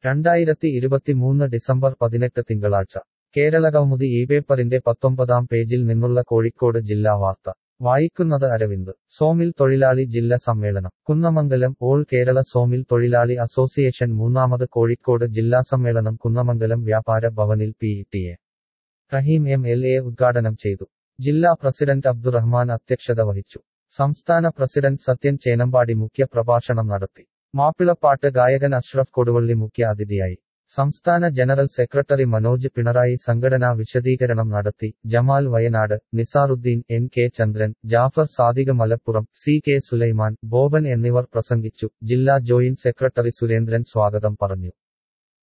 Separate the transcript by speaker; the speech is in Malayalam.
Speaker 1: രണ്ടായിരത്തി ഇരുപത്തിമൂന്ന് ഡിസംബർ പതിനെട്ട് തിങ്കളാഴ്ച കേരളകൗമുദി ഈ പേപ്പറിന്റെ പത്തൊമ്പതാം പേജിൽ നിന്നുള്ള കോഴിക്കോട് ജില്ലാ വാർത്ത വായിക്കുന്നത് അരവിന്ദ് സോമിൽ തൊഴിലാളി ജില്ലാ സമ്മേളനം കുന്നമംഗലം ഓൾ കേരള സോമിൽ തൊഴിലാളി അസോസിയേഷൻ മൂന്നാമത് കോഴിക്കോട് ജില്ലാ സമ്മേളനം കുന്നമംഗലം വ്യാപാര ഭവനിൽ P T A Rahim M L A ഉദ്ഘാടനം ചെയ്തു ജില്ലാ പ്രസിഡന്റ് അബ്ദുറഹ്മാൻ അധ്യക്ഷത വഹിച്ചു സംസ്ഥാന പ്രസിഡന്റ് സത്യൻ ചേനമ്പാടി മുഖ്യ പ്രഭാഷണം നടത്തി മാപ്പിളപ്പാട്ട് ഗായകൻ അഷ്റഫ് കൊടുവള്ളി മുഖ്യ അതിഥിയായി സംസ്ഥാന ജനറൽ സെക്രട്ടറി മനോജ് പിണറായി സംഘടനാ വിശദീകരണം നടത്തി Jamal Wayanad Nizaruddin N K Chandran Jafar Sadiq Malappuram C K Sulaiman Boban എന്നിവർ പ്രസംഗിച്ചു ജില്ലാ ജോയിന്റ് സെക്രട്ടറി സുരേന്ദ്രൻ സ്വാഗതം പറഞ്ഞു